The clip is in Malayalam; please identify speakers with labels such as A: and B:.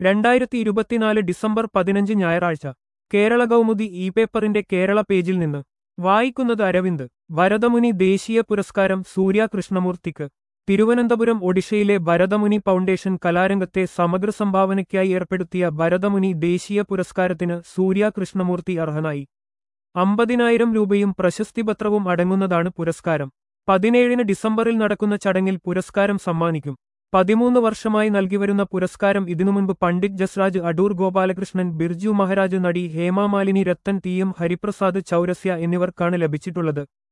A: രണ്ടായിരത്തി ഇരുപത്തിനാല് ഡിസംബർ പതിനഞ്ച് ഞായറാഴ്ച കേരള കൗമുദി ഇ പേപ്പറിന്റെ കേരള പേജിൽ നിന്ന് വായിക്കുന്നത് അരവിന്ദ് ഭരതമുനി ദേശീയ പുരസ്കാരം സൂര്യ കൃഷ്ണമൂർത്തിക്ക് തിരുവനന്തപുരം ഒഡീഷയിലെ ഭരതമുനി ഫൗണ്ടേഷൻ കലാരംഗത്തെ സമഗ്ര സംഭാവനയ്ക്കായി ഏർപ്പെടുത്തിയ ഭരതമുനി ദേശീയ പുരസ്കാരത്തിന് സൂര്യ കൃഷ്ണമൂർത്തി അർഹനായി അമ്പതിനായിരം രൂപയും പ്രശസ്തിപത്രവും അടങ്ങുന്നതാണ് പുരസ്കാരം പതിനേഴിന് ഡിസംബറിൽ നടക്കുന്ന ചടങ്ങിൽ പുരസ്കാരം സമ്മാനിക്കും പതിമൂന്ന് വർഷമായി നൽകിവരുന്ന പുരസ്കാരം ഇതിനു മുൻപ് പണ്ഡിറ്റ് ജസ്രാജ് അടൂർ ഗോപാലകൃഷ്ണൻ ബിർജു മഹാരാജ് നടി ഹേമാമാലിനി രത്തൻ ടി എം ഹരിപ്രസാദ് ചൗരസ്യ എന്നിവർക്കാണ് ലഭിച്ചിട്ടുള്ളത്